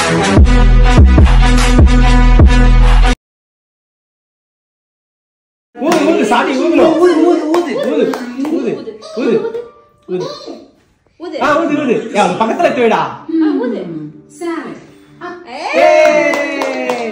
ஊது ஊது சாடி ஊதுணும் ஊது ஊது ஊது ஊது ஊது ஊது ஊது ஊது ஆ ஊது ஊது ஏய், அது பக்கத்துல எடுத்து வைடா ஆ, ஊது Seven. ஏய்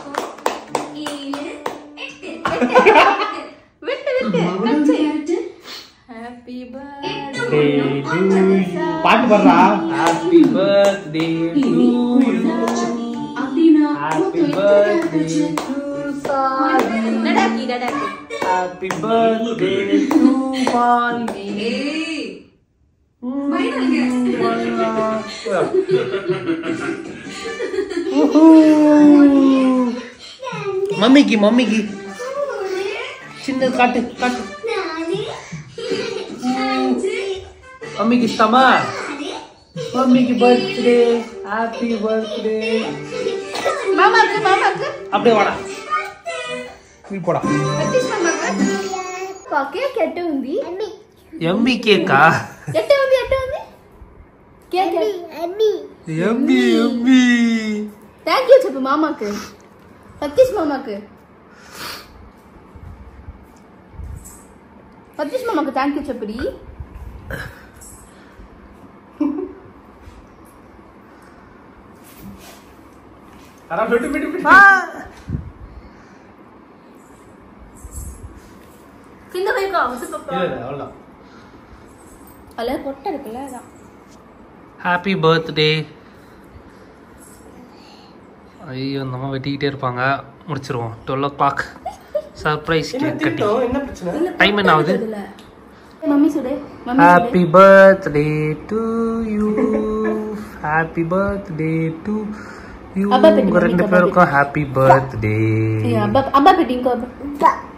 விட்டு விட்டு கச்சு எட்டு. Happy Day to you. பாட்டு பாடுறா ஹாப்பி பர்த்டே டு யூ அப்படின்னா ஹாப்பி மொத்தம் எத்தனை பர்த்டே ஆச்சு? டு நடாக்கி நடாக்கி ஹாப்பி பர்த்டே டு வாலி மம்மிக்கு மம்மிக்கு சின்ன காட்டு காட்டு மம்மிக்கு இஷ்டமா மம்மிக்கு பர்த்டே ஹாப்பி பர்த்டே மாமாக்கு மாமாக்கு அப்படியே வாடா நீ போடா சதீஷ் மாமாக்கு కేక్ ఎట్ట ఉంది எம்பி கேக்கா ఎట్ట ఉంది ఎట్ట ఉంది కేక్ எம்பி எம்பி థ్యాంక్ యూ చెప్పు మామకు సతీష్ మామకు సతీష్ మామకు థ్యాంక్ యూ చెప్పుడి அதான் விட்டு விட்டு விட்டு కింద వైపు அவ்வளோதான் అలా పొట్ట இருக்குல்ல அதான் ஹாப்பி பர்த்டே ஐயோ இந்த அம்மா வெட்டிக்கிட்டே இருப்பாங்க முடிச்சிருவோம் twelve o'clock surprise cake கட்டி என்ன பிரச்சனை டைம் என்ன ஆகுது மம்மி சுடே mummy happy birthday to you happy birthday to you அப்பா பெட்டி, உங்க ரெண்டு மம்மிக்கு பேருக்கும் ஹாப்பி பர்த்டே அப்பா அப்பா பெட்டி இங்கோ அப்பா